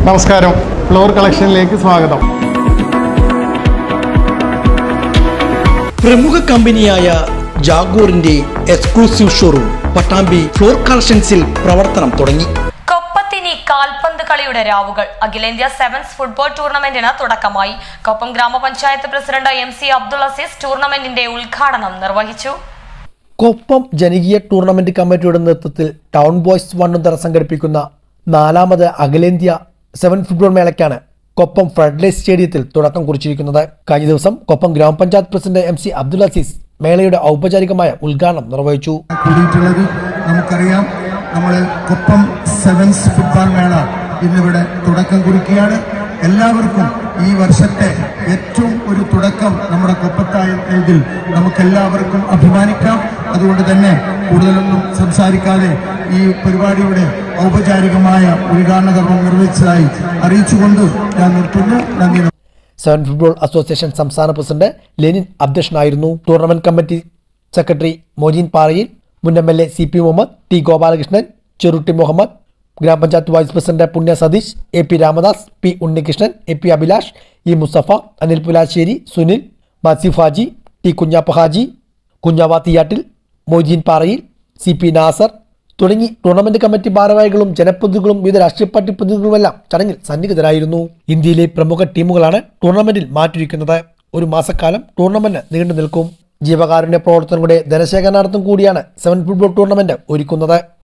നമസ്കാരം ഫ്ലോർ കളക്ഷനിലേക്ക് സ്വാഗതം പ്രമുഖ കമ്പനിയായ ജാഗോറിന്റെ എക്സ്ക്ലൂസീവ് ഷോറൂം പട്ടാമ്പി ഫ്ലോർ കളക്ഷൻസിൽ പ്രവർത്തനം തുടങ്ങി കൊപ്പത്തിനി കാൽപന്ത് കളിയുടെ രാവുകൾ അഖിലേന്ത്യാ സെവൻസ് ഫുട്ബോൾ ടൂർണമെന്റിന് തുടക്കമായി Koppam grama panchayat president M C Abdul Azeez ടൂർണമെന്റിന്റെ ഉദ്ഘാടനം നിർവഹിച്ചു കൊപ്പം ജനകീയ ടൂർണമെന്റ് കമ്മിറ്റിയുടെ നേതൃത്വത്തിൽ ടൗൺ ബോയ്സ് വണ്ണുതറ സംഘടിപ്പിക്കുന്ന നാലാമത് അഖിലേന്ത്യാ സെവൻ ഫുട്ബോൾ മേളയ്ക്കാണ് കൊപ്പം ഫ്ലഡ്ലൈറ്റ് സ്റ്റേഡിയത്തിൽ തുടക്കം കുറിച്ചിരിക്കുന്നത് കഴിഞ്ഞ ദിവസം Koppam grama panchayat president M C Abdul Azeez മേളയുടെ ഔപചാരികമായ ഉദ്ഘാടനം നിർവഹിച്ചു കൂടിയിട്ടുള്ളത് നമുക്കറിയാം നമ്മൾ കൊപ്പം സെവൻസ് ഫുട്ബോൾ മേള ഇന്നിവിടെ തുടക്കം കുറിക്കുകയാണ് എല്ലാവർക്കും ഈ വർഷത്തെ ഏറ്റവും ഒരു തുടക്കം നമ്മുടെ കൊപ്പത്തായതിൽ നമുക്കെല്ലാവർക്കും അഭിമാനിക്കാം അതുകൊണ്ട് തന്നെ കൂടുതലൊന്നും സംസാരിക്കാതെ ഈ പരിപാടിയുടെ ഔപചാരികമായ ഉദ്ഘാടന കർമ്മം നിർവഹിച്ചതായി അറിയിച്ചുകൊണ്ട് ഞാൻ നിർത്തുന്നു നന്ദി സെവൻ ഫുട്ബോൾ അസോസിയേഷൻ സംസ്ഥാന പ്രസിഡന്റ് ലെനിൻ അധ്യക്ഷനായിരുന്നു tournament committee secretary Mojeen Parayil മുൻ M L A C P Muhammad T Gopalakrishnan Cherutty Muhammad grama panchayat vice president Punya Satheesh A P Ramadas P Unnikrishnan A P Abhilash E Musthafa Anil Pulasseri Sunil Maseef Haji T Kunjappa Haji Kunjava Theeyattil Moideen Parayil C P Nasar തുടങ്ങി ടൂർണമെന്റ് കമ്മിറ്റി ഭാരവാഹികളും ജനപ്രതിനിധികളും വിവിധ രാഷ്ട്രീയ പാർട്ടി പ്രതിനിധികളുമെല്ലാം ചടങ്ങിൽ സന്നിഹിതരായിരുന്നു ഇന്ത്യയിലെ പ്രമുഖ ടീമുകളാണ് ടൂർണമെന്റിൽ മാറ്റിയിരിക്കുന്നത് ഒരു മാസക്കാലം ടൂർണമെന്റ് നീണ്ടു നിൽക്കും ജീവകാരുണ്യ പ്രവർത്തനങ്ങളുടെ ധനശേഖരണാർത്ഥം കൂടിയാണ് സെവൻ ഫുട്ബോൾ ടൂർണമെന്റ് ഒരുക്കുന്നത്